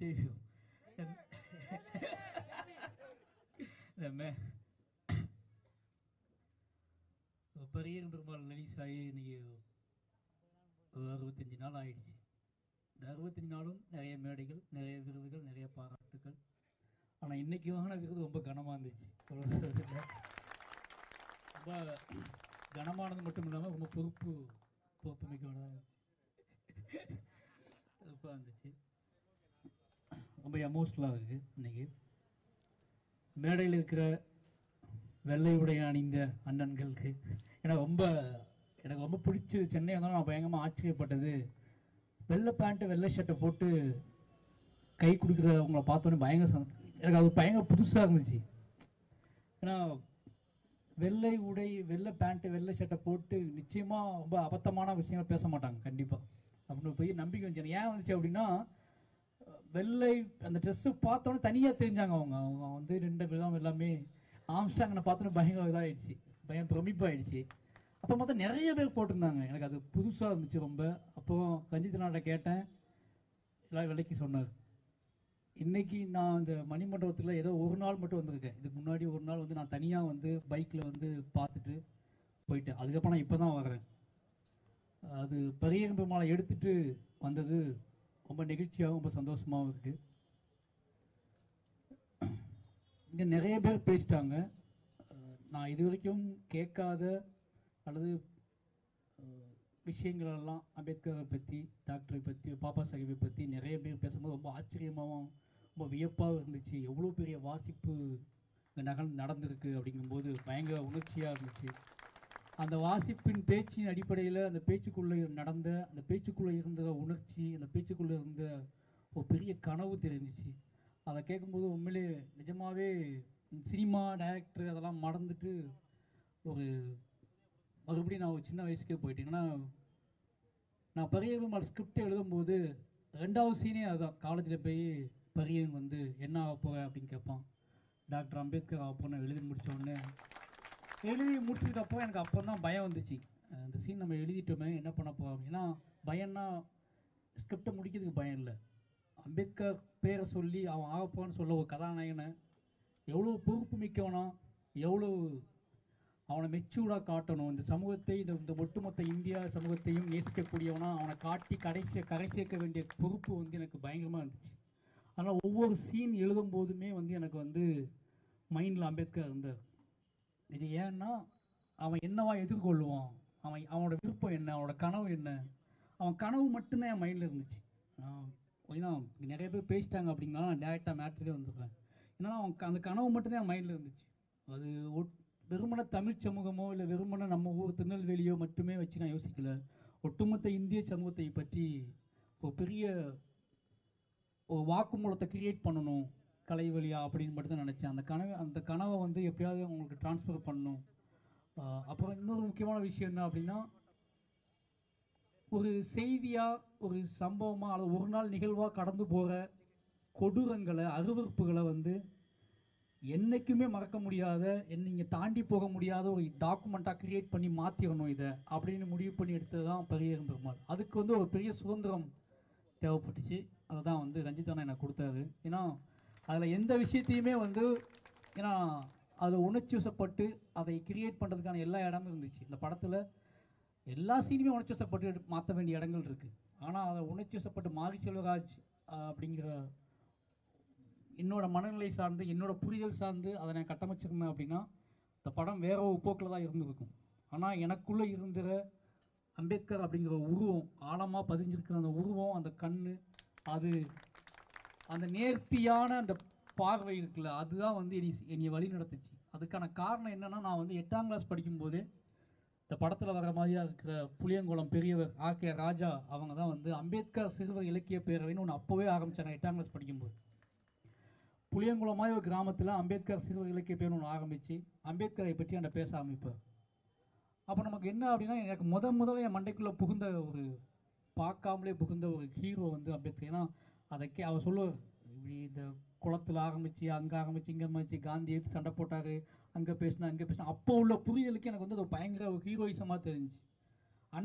Interview இந்த மே- பெரிய Perumal release ஆகி இன்னைக்கு ஒரு அறுபத்தஞ்சு நாள் ஆயிடுச்சு இந்த அறுபத்தஞ்சு நாளும் நிறைய மேடைகள் நிறைய விருதுகள் நிறைய பாராட்டுகள் ஆனால் இன்னைக்கு வாங்கின விருது ரொம்ப கனமாக இருந்துச்சு சொல்றதுல. ரொம்ப கனமானது மட்டும் இல்லாமல் ரொம்ப பொறுப்பு பொறுப்பு மிக்கவனதாக பொறுப்பாக இருந்துச்சு ரொம்ப எமோஷ்னலாக இருக்குது இன்னைக்கு மேடையில் இருக்கிற வெள்ளை உடை அணிந்த அண்ணன்களுக்கு எனக்கு ரொம்ப எனக்கு ரொம்ப பிடிச்சி சென்னை வந்தாலும் நான் பயங்கரமாக ஆச்சரியப்பட்டது வெள்ளை பேண்ட்டு வெள்ளை ஷர்ட்டை போட்டு கை கொடுக்குறவங்கள பார்த்தோன்னே பயங்கர சந்தோஷம். எனக்கு அது பயங்கர புதுசாக இருந்துச்சு ஏன்னா வெள்ளை உடை வெள்ளை பேண்ட்டு வெள்ளை ஷர்ட்டை போட்டு நிச்சயமாக ரொம்ப அபத்தமான விஷயங்கள் பேச மாட்டாங்க கண்டிப்பாக அப்படின்னு போய் நம்பிக்கை வந்துச்சு ஏன் வந்துச்சு அப்படின்னா வெள்ளை அந்த ட்ரெஸ்ஸு பார்த்தோன்னே தனியாக தெரிஞ்சாங்க அவங்க அவங்க வந்து ரெண்டு விதம் எல்லாமே ஆம்ஸ்டாங்கனை பார்த்தோன்னே பயங்கர இதாகிடுச்சு பயம் பிரமிப்பாயிடுச்சு அப்போ மொத்தம் நிறைய பேர் போட்டிருந்தாங்க எனக்கு அது புதுசாக இருந்துச்சு ரொம்ப அப்போ ரஞ்சித் நாட்டை கேட்டேன் எல்லாம் விலைக்கு சொன்னார் இன்னைக்கு நான் இந்த மணிமண்டபத்தில் ஏதோ ஒரு நாள் மட்டும் வந்திருக்கேன் இதுக்கு முன்னாடி ஒரு நாள் வந்து நான் தனியாக வந்து பைக்கில் வந்து பார்த்துட்டு போயிட்டேன் அதுக்கப்புறம் நான் இப்போ தான் வர்றேன் அது பரியகம் பெருமாளை எடுத்துட்டு வந்தது ரொம்ப நெகிழ்ச்சியாகவும் ரொம்ப சந்தோஷமாகவும் இருக்கு இங்கே நிறைய பேர் பேசிட்டாங்க அஹ் நான் இது வரைக்கும் கேட்காத அல்லது அஹ், விஷயங்கள் எல்லாம் அம்பேத்கரை பற்றி டாக்டரை பற்றி பாப்பா சாஹிப்பை பற்றி நிறைய பேர் பேசும்போது ரொம்ப ஆச்சரியமாகவும் ரொம்ப வியப்பாகவும் இருந்துச்சு எவ்வளோ பெரிய வாசிப்பு இங்கே நகல் நடந்திருக்கு அப்படிங்கும்போது பயங்கர உணர்ச்சியாக இருந்துச்சு அந்த வாசிப்பின் பேச்சின் அடிப்படையில் அந்த பேச்சுக்குள்ளே நடந்த அந்த பேச்சுக்குள்ளே இருந்த உணர்ச்சி அந்த பேச்சுக்குள்ளே இருந்த ஒரு பெரிய கனவு தெரிஞ்சிச்சு அதை கேட்கும்போது உண்மையிலே நிஜமாவே சினிமா டைரக்டர் அதெல்லாம் மறந்துட்டு ஒரு மறுபடியும் நான் ஒரு சின்ன வயசுக்கே போயிட்டேன் ஏன்னா நான் பரியன் ஸ்கிரிப்ட் எழுதும்போது ரெண்டாவது சீனே அதுதான் காலேஜில் போய் பரியன் வந்து என்ன ஆக போகிற அப்படின்னு கேட்பான் டாக்டர் அம்பேத்கர் ஆக போன எழுதி முடிச்ச உடனே எழுதி முடிச்சதுக்கப்புறம் எனக்கு அப்போ தான் பயம் வந்துச்சு அஹ் இந்த சீன் நம்ம எழுதிட்டோமே என்ன பண்ண போகிறோம் அப்படின்னா பயம்னா ஸ்கிரிப்டை முடிக்கிறதுக்கு பயம் இல்லை அம்பேத்கர் பேரை சொல்லி அவன் ஆகப்போன்னு சொல்ல ஒரு கதாநாயகனை எவ்வளோ பொறுப்பு மிக்கவனா எவ்வளோ அவனை மெச்சூர்டாக காட்டணும் இந்த சமூகத்தை இந்த இந்த ஒட்டுமொத்த இந்தியா சமூகத்தையும் நேசிக்கக்கூடியவனா அவனை காட்டி கடைசி கரை சேர்க்க வேண்டிய பொறுப்பு வந்து எனக்கு பயங்கரமாக இருந்துச்சு ஆனால் ஒவ்வொரு சீன் எழுதும் போதுமே வந்து எனக்கு வந்து மைண்டில் அம்பேத்கர் இருந்தார் இது ஏன்னா அவன் என்னவா எதிர்கொள்ளுவான் அவன் அவனோட விருப்பம் என்ன அவனோட கனவு என்ன அவன் கனவு மட்டும்தான் என் மைண்டில் இருந்துச்சு நான் ஏன்னா இங்க நிறைய பேர் பேசிட்டாங்க அப்படின்னா நான் டேரெக்டாக மேட்ரிலே வந்துடுறேன் ஏன்னா அவன் க- அந்த கனவு மட்டும்தான் என் மைண்டில் இருந்துச்சு அது ஒட்- வெறுமனே தமிழ் சமூகமோ இல்லை வெறுமனே நம்ம ஊர் திருநெல்வேலியோ மட்டுமே வச்சு நான் யோசிக்கல ஒட்டுமொத்த இந்திய சமூகத்தை பற்றி ஒரு பெரிய ஒரு வாக்குமூலத்தை கிரியேட் பண்ணணும் கலை வழியா அப்படின்னு மட்டும் தான் நினச்சேன் அந்த கனவை அந்த கனவை வந்து எப்படியாவது உங்களுக்கு ட்ரான்ஸ்ஃபர் பண்ணணும் ஆஹ் அப்புறம் இன்னொரு முக்கியமான விஷயம் என்ன அப்படின்னா ஒரு செய்தியா ஒரு சம்பவமா அல்லது ஒரு நாள் நிகழ்வா கடந்து போகிற கொடூரங்களை அருவருப்புகளை வந்து என்னைக்குமே மறக்க முடியாத என்ன நீங்கள் தாண்டி போக முடியாத ஒரு டாக்குமெண்ட்டாக கிரியேட் பண்ணி மாற்றிடணும் இதை அப்படின்னு முடிவு பண்ணி எடுத்தது தான் பெரியரும் பெருமாள் அதுக்கு வந்து ஒரு பெரிய சுதந்திரம் தேவைப்பட்டுச்சு அதை தான் வந்து ரஞ்சித் அண்ணா எனக்கு கொடுத்தாரு ஏன்னா அதில் எந்த விஷயத்தையுமே வந்து ஏன்னா அது உணர்ச்சி வசப்பட்டு அதை கிரியேட் பண்ணுறதுக்கான எல்லா இடமும் இருந்துச்சு இந்த படத்தில் எல்லா சீனுமே உணர்ச்சி வசப்பட்டு மாற்ற வேண்டிய இடங்கள் இருக்குது ஆனால் அதை உணர்ச்சி வசப்பட்டு மாரி செல்வராஜ் ஆஹ், அப்படிங்கிற என்னோட மனநிலை சார்ந்து என்னோட புரிதல் சார்ந்து அதை நான் கட்டமைச்சிருந்தேன் அப்படின்னா இந்த படம் வேற ஒரு போக்கில் தான் இருந்திருக்கும் ஆனால் எனக்குள்ளே இருந்துற அம்பேத்கர் அப்படிங்கிற உருவம் ஆழமாக பதிஞ்சிருக்கிற அந்த உருவம் அந்த கண் அது அந்த நேர்த்தியான அந்த பார்வை இருக்குல்ல அதுதான் வந்து என்னை என்னை வழி நடத்துச்சு அதுக்கான காரணம் என்னன்னா நான் வந்து எட்டாம் கிளாஸ் படிக்கும்போது இந்த படத்தில் வர மாதிரியா இருக்கிற புளியங்குளம் பெரியவர் ஆ கே ராஜா அவங்க தான் வந்து அம்பேத்கர் சிறுவர் இலக்கிய பேரவைன்னு ஒன்று அப்போவே ஆரம்பித்தாங்க எட்டாம் கிளாஸ் படிக்கும்போது புளியங்குளம் மாதிரி ஒரு கிராமத்தில் அம்பேத்கர் சிறுவர் இலக்கிய பேர் ஒன்று ஆரம்பித்து அம்பேத்கரை பற்றி அந்த பேச ஆரம்பிப்பார் அப்போ நமக்கு என்ன அப்படின்னா எனக்கு முத முதல்ல என் மண்டைக்குள்ளே புகுந்த ஒரு பார்க்காமலே புகுந்த ஒரு ஹீரோ வந்து அம்பேத்கர் ஏன்னா அதை கே அவர் சொல்லுவார் இப்படி இந்த குளத்தில் ஆரம்பித்து அங்கே ஆரம்பித்து இங்கே ஆரம்பிச்சு காந்தி எடுத்து சண்டை போட்டார் அங்கே பேசினா அங்கே பேசினா அப்போ உள்ள புரிதலுக்கு எனக்கு வந்து அது பயங்கர ஒரு ஹீரோயிசமாக தெரிஞ்சுச்சு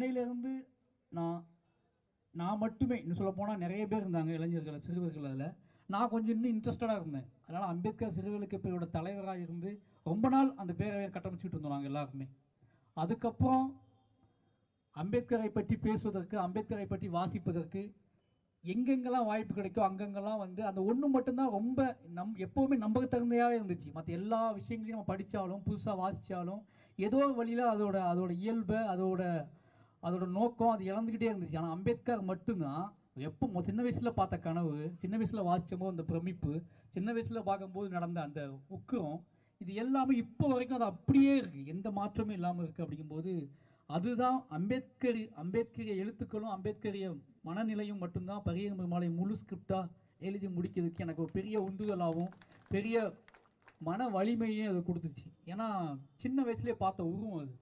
அன்னையிலேருந்து நான் நான் மட்டுமே இன்னும் சொல்ல போனால் நிறைய பேர் இருந்தாங்க இளைஞர்கள் சிறுவர்கள் அதில் நான் கொஞ்சம் இன்னும் இன்ட்ரெஸ்டடாக இருந்தேன் அதனால் அம்பேத்கர் சிறுவர்களுக்கு பேரோட தலைவராக இருந்து ரொம்ப நாள் அந்த பேரவையை கட்டமைச்சிட்டு இருந்தோம் நாங்கள் எல்லாருமே அதுக்கப்புறம் அம்பேத்கரை பற்றி பேசுவதற்கு அம்பேத்கரை பற்றி வாசிப்பதற்கு எங்கெங்கெல்லாம் வாய்ப்பு கிடைக்கோ அங்கங்கெல்லாம் வந்து அந்த ஒன்று மட்டும்தான் ரொம்ப நம் எப்போவுமே நம்பகத்தகுந்தையாகவே இருந்துச்சு மற்ற எல்லா விஷயங்களையும் நம்ம படித்தாலும் புதுசாக வாசித்தாலும் ஏதோ ஒரு வழியில் அதோட அதோட இயல்பை அதோட அதோட நோக்கம் அது இழந்துக்கிட்டே இருந்துச்சு ஆனால் அம்பேத்கர் மட்டும்தான் எப்போ மொ- சின்ன வயசில் பார்த்த கனவு சின்ன வயசில் வாசிச்சோமோ அந்த பிரமிப்பு சின்ன வயசில் பார்க்கும்போது நடந்த அந்த உக்கிரம் இது எல்லாமே இப்போ வரைக்கும் அது அப்படியே இருக்குது எந்த மாற்றமும் இல்லாமல் இருக்குது அப்படிங்கும்போது அதுதான் அம்பேத்கர் அம்பேத்கரிய எழுத்துக்களும் அம்பேத்கரிய மனநிலையும் மட்டும்தான் பரிய பெருமாளை முழு ஸ்கிரிப்டாக எழுதி முடிக்கிறதுக்கு எனக்கு ஒரு பெரிய உந்துதலாகவும் பெரிய மன வலிமையும் அது கொடுத்துச்சு ஏன்னா சின்ன வயசுலேயே பார்த்த உருவம் அது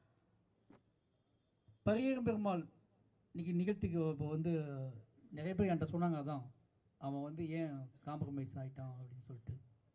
பரியகம் பெருமாள் இன்னைக்கு நிகழ்ச்சிக்கு இப்போ வந்து நிறைய பேர் என்கிட்ட சொன்னாங்க அதான் அவன் வந்து ஏன் காம்ப்ரமைஸ் ஆயிட்டான் அப்படின்னு சொல்லிட்டு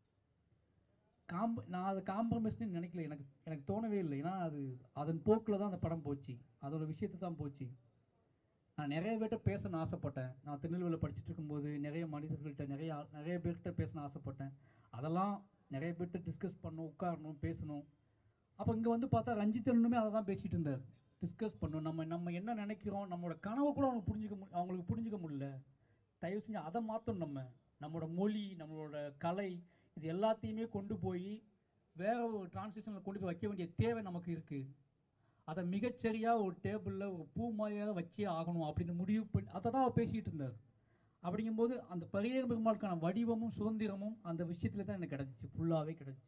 காம்ப நான் அதை காம்ப்ரமைஸ்னு நினைக்கல எனக்கு எனக்கு தோணவே இல்லை ஏன்னா அது அதன் போக்கில் தான் அந்த படம் போச்சு அதோட விஷயத்தை தான் போச்சு நான் நிறைய பேர்கிட்ட பேசணும்னு ஆசைப்பட்டேன் நான் திருநெல்வேலியில் படிச்சுட்டு இருக்கும்போது நிறைய மனிதர்கள்ட்ட நிறைய ஆள்- நிறைய பேர்கிட்ட பேசணும்னு ஆசைப்பட்டேன் அதெல்லாம் நிறைய பேர்கிட்ட டிஸ்கஸ் பண்ணணும் உட்காரணும் பேசணும் அப்போ இங்கே வந்து பார்த்தா ரஞ்சித் அண்ணனுமே அதை தான் பேசிகிட்டு இருந்தார் டிஸ்கஸ் பண்ணணும் நம்ம நம்ம என்ன நினைக்கிறோம் நம்மளோட கனவை கூட அவங்களுக்கு புரிஞ்சுக்க மு அவங்களுக்கு புரிஞ்சுக்க முடியல தயவு செஞ்சு அதை மாற்றணும் நம்ம நம்மளோட மொழி நம்மளோட கலை இது எல்லாத்தையுமே கொண்டு போய் வேற ஒரு டிரான்ஸ்லேஷனில் கொண்டு போய் வைக்க வேண்டிய தேவை நமக்கு இருக்குது அதை மிகச்சரியாக ஒரு டேபிளில் ஒரு பூ மாதிரியாக வச்சே ஆகணும் அப்படின்னு முடிவு பண்ணி அதை தான் அவர் பேசிகிட்டு இருந்தார் அப்படிங்கும்போது அந்த பரிய பெருமாளுக்கான வடிவமும் சுதந்திரமும் அந்த விஷயத்துல தான் எனக்கு கிடச்சிச்சு ஃபுல்லாகவே கிடச்சிச்சு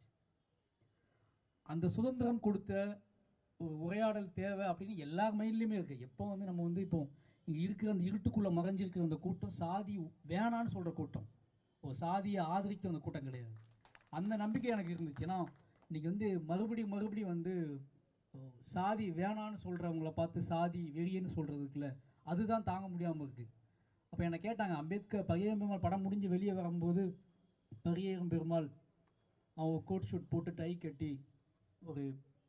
அந்த சுதந்திரம் கொடுத்த ஒரு உரையாடல் தேவை அப்படின்னு எல்லார் மைண்ட்லேயுமே இருக்குது எப்போ வந்து நம்ம வந்து இப்போ இங்கே இருக்கிற அந்த இருட்டுக்குள்ளே மறைஞ்சிருக்கிற அந்த கூட்டம் சாதி வேணான்னு சொல்கிற கூட்டம் ஒரு சாதியை ஆதரிக்கிற அந்த கூட்டம் கிடையாது அந்த நம்பிக்கை எனக்கு இருந்துச்சு ஏன்னா இன்னைக்கு வந்து மறுபடியும் மறுபடியும் வந்து ஓ, சாதி வேணான்னு சொல்கிறவங்கள பார்த்து சாதி வெறியன்னு சொல்கிறதுக்குல அதுதான் தாங்க முடியாமல் இருக்குது அப்போ என்னை கேட்டாங்க அம்பேத்கர் பரியேறும் பெருமாள் படம் முடிஞ்சு வெளியே வரும்போது பரியேறும் பெருமாள் அவன் கோட் ஷூட் போட்டு டை கட்டி ஒரு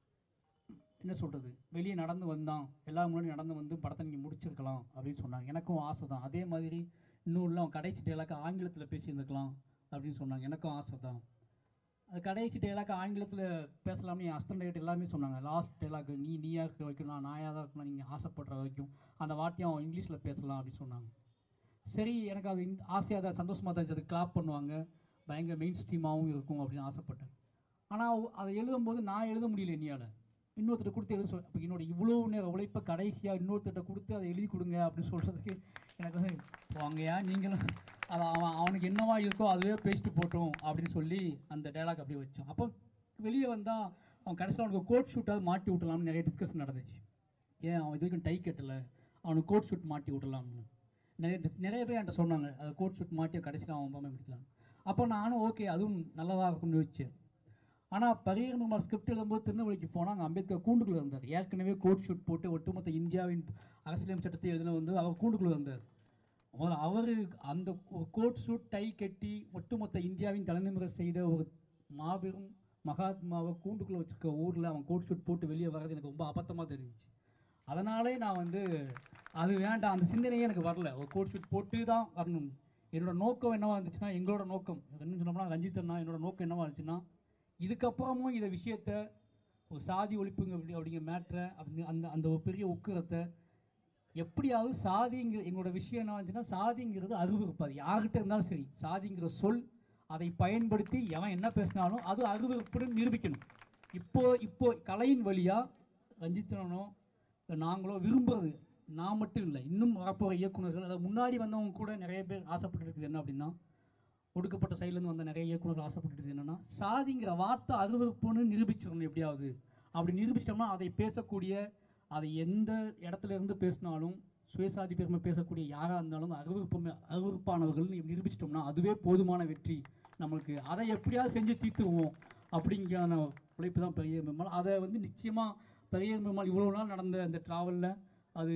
என்ன சொல்கிறது வெளியே நடந்து வந்தான் எல்லா முன்னாடி நடந்து வந்து படத்தை நீங்கள் முடிச்சிருக்கலாம் அப்படின்னு சொன்னாங்க எனக்கும் ஆசை தான் அதே மாதிரி இன்னும் உள்ள அவன் கடைசி டேலாக்கு ஆங்கிலத்தில் பேசியிருந்துக்கலாம் அப்படின்னு சொன்னாங்க எனக்கும் ஆசை தான் அது கடைசி டேலாக்கு ஆங்கிலத்தில் பேசலாம்னு என் ஹஸ்பண்ட் கிட்ட எல்லாமே சொன்னாங்க லாஸ்ட் டேலாக்கு நீ நீயா இருக்க வைக்கணும் நான் நாயாக தான் இருக்கணும் நீங்கள் ஆசைப்படுற வரைக்கும் அந்த வார்த்தையும் அவன் இங்கிலீஷில் பேசலாம் அப்படின்னு சொன்னாங்க சரி எனக்கு அது ஆசையாக தான் சந்தோஷமாக தான் இருந்துச்சு அது கிளாப் பண்ணுவாங்க பயங்கர மெயின் ஸ்ட்ரீமாகவும் இருக்கும் அப்படின்னு ஆசைப்பட்டேன் ஆனால் அதை எழுதும்போது நான் எழுத முடியல என்னையால் இன்னொருத்தர் கொடுத்து எழுத சொல் அப்போ என்னோட இவ்வளோ நேர உழைப்பை கடைசியாக இன்னொருத்தர்கிட்ட கொடுத்து அதை எழுதி கொடுங்க அப்படின்னு சொல்கிறதுக்கு எனக்கு வந்து வாங்கயா நீங்களும் அது அவன் அவனுக்கு என்னவா இருக்கோ அதுவே பேசிட்டு போட்டோம் அப்படின்னு சொல்லி அந்த டைலாக் அப்படியே வச்சோம் அப்போ வெளியே வந்தால் அவன் கடைசியில் அவனுக்கு கோட் ஷூட்டாவது மாட்டி விட்டலாம்னு நிறைய டிஸ்கஷன் நடந்துச்சு ஏன் அவன் இது வரைக்கும் டை கட்டலை அவனுக்கு கோட் ஷூட் மாட்டி விடலாம்னு நிறைய நிறைய பேர் என்கிட்ட சொன்னாங்க அது கோட் ஷூட் மாட்டி கடைசியில் அவன் பொம்மை முடிக்கலாம் அப்போ நானும் ஓகே அதுவும் நல்லதாக இருக்கும்னு யோசிச்சேன் ஆனால் பரியகுமார் ஸ்கிரிப்ட் எழுதும்போது திருநெல்வேலிக்கு போனால் அங்கே அம்பேத்கர் கூண்டுக்குள்ள இருந்தார் ஏற்கனவே கோட் ஷூட் போட்டு ஒட்டுமொத்த இந்தியாவின் அரசியலமைப்பு சட்டத்தை எழுதின வந்து அவர் கூண்டுக்குள்ள இருந்தார் அவர் அவர் அந்த ஒரு கோட் ஷூட் டை கட்டி ஒட்டுமொத்த இந்தியாவின் தலைநிமிர செய்த ஒரு மாபெரும் மகாத்மாவை கூண்டுக்குள்ளே வச்சிருக்க ஊரில் அவன் கோட் ஷூட் போட்டு வெளியே வர்றது எனக்கு ரொம்ப அபத்தமாக தெரிஞ்சுச்சு அதனாலே நான் வந்து அது வேண்டாம் அந்த சிந்தனையே எனக்கு வரல ஒரு கோட் ஷூட் போட்டு தான் வரணும் என்னோட நோக்கம் என்னவா இருந்துச்சுன்னா எங்களோட நோக்கம் என்ன சொன்னோம்னா ரஞ்சித் அண்ணா என்னோட நோக்கம் என்னவா இருந்துச்சுன்னா இதுக்கப்புறமும் இந்த விஷயத்த ஒரு சாதி ஒழிப்புங்க அப்படி அப்படிங்கிற மேட்ரை அப்படி அந்த அந்த ஒரு பெரிய உக்கிரத்தை எப்படியாவது சாதிங்கிற எங்களோட விஷயம் என்ன வந்துச்சுன்னா சாதிங்கிறது அருவருப்பு அது யார்கிட்ட இருந்தாலும் சரி சாதிங்கிற சொல் அதை பயன்படுத்தி எவன் என்ன பேசினாலும் அது அருவருப்புன்னு நிரூபிக்கணும் இப்போ இப்போ கலையின் வழியாக ரஞ்சித்தனோ இல்லை நாங்களோ விரும்புறது நான் மட்டும் இல்லை இன்னும் வரப்போகிற இயக்குனர்கள் அதாவது முன்னாடி வந்தவங்க கூட நிறைய பேர் ஆசைப்பட்டு இருக்குது என்ன அப்படின்னா ஒடுக்கப்பட்ட சைட்லேருந்து வந்த நிறைய இயக்குனர்கள் ஆசைப்பட்டு என்னன்னா சாதிங்கிற வார்த்தை அருவருப்புன்னு நிரூபிச்சிடணும் எப்படியாவது அப்படி நிரூபிச்சிட்டோம்னா அதை பேசக்கூடிய அதை எந்த இடத்துல இருந்து பேசினாலும் சுயசாதி பெருமை பேசக்கூடிய யாராக இருந்தாலும் அருவருப்புமே அருவருப்பானவர்கள்னு நிரூபிச்சிட்டோம்னா அதுவே போதுமான வெற்றி நம்மளுக்கு அதை எப்படியாவது செஞ்சு தீர்த்துருவோம் அப்படிங்கிற உழைப்பு தான் பெரிய பெருமாள் அதை வந்து நிச்சயமாக பெரிய பெருமாள் இவ்வளோ நாள் நடந்த அந்த ட்ராவலில் அது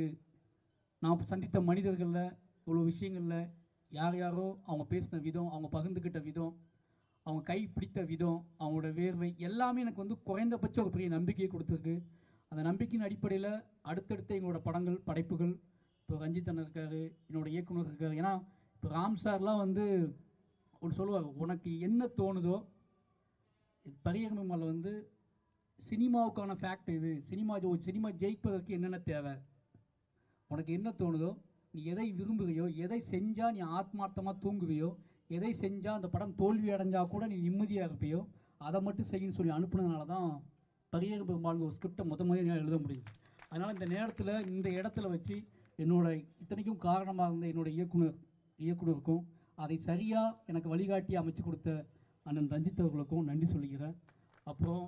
நான் சந்தித்த மனிதர்களில் இவ்வளோ விஷயங்களில் யார் யாரோ அவங்க பேசின விதம் அவங்க பகிர்ந்துக்கிட்ட விதம் அவங்க கை பிடித்த விதம் அவங்களோட வேர்வை எல்லாமே எனக்கு வந்து குறைந்தபட்ச ஒரு பெரிய நம்பிக்கையை கொடுத்துருக்கு அந்த நம்பிக்கையின் அடிப்படையில் அடுத்தடுத்த எங்களோட படங்கள் படைப்புகள் இப்போ ரஞ்சித் அண்ணன் இருக்காரு என்னோட இயக்குனர் இருக்காரு ஏன்னா இப்போ ராம் சார்லாம் வந்து ஒன்று சொல்லுவாங்க உனக்கு என்ன தோணுதோ பரியகமில் வந்து சினிமாவுக்கான ஃபேக்ட் இது சினிமா ஒரு சினிமா ஜெயிப்பதற்கு என்னென்ன தேவை உனக்கு என்ன தோணுதோ நீ எதை விரும்புகிறியோ எதை செஞ்சால் நீ ஆத்மார்த்தமாக தூங்குவியோ எதை செஞ்சால் அந்த படம் தோல்வி அடைஞ்சால் கூட நீ நிம்மதியாக இருப்பியோ அதை மட்டும் செய்யணும்னு சொல்லி அனுப்புனதுனால தான் பரியக பெருமாள் ஒரு ஸ்கிரிப்டை முத முதல்ல என்னால் எழுத முடியும் அதனால் இந்த நேரத்தில் இந்த இடத்துல வச்சு என்னோட இத்தனைக்கும் காரணமாக இருந்த என்னோட இயக்குனர் இயக்குனருக்கும் அதை சரியாக எனக்கு வழிகாட்டி அமைச்சு கொடுத்த அண்ணன் ரஞ்சித் அவர்களுக்கும் நன்றி சொல்லிக்கிறேன் அப்புறம்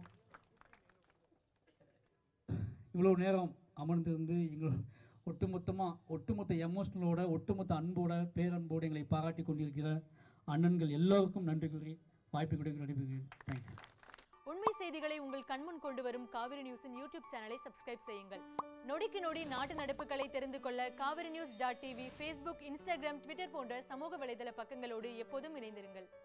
இவ்வளோ நேரம் அமர்ந்திருந்து எங்கள் ஒட்டுமொத்தமாக ஒட்டுமொத்த எமோஷனலோட ஒட்டுமொத்த அன்போட பேரன்போடு எங்களை பாராட்டி கொண்டிருக்கிற அண்ணன்கள் எல்லோருக்கும் நன்றி கூறி வாய்ப்பு கொடுக்க நடைபெறுகிறேன் தேங்க்யூ உண்மை செய்திகளை உங்கள் கண்முன் கொண்டு வரும் காவிரி நியூஸின் யூடியூப் சேனலை சப்ஸ்கிரைப் செய்யுங்கள் நொடிக்கு நொடி நாட்டு நடப்புகளை தெரிந்து கொள்ள Kaveri news dot TV Facebook Instagram Twitter போன்ற சமூக வலைதள பக்கங்களோடு எப்போதும் இணைந்திருங்கள்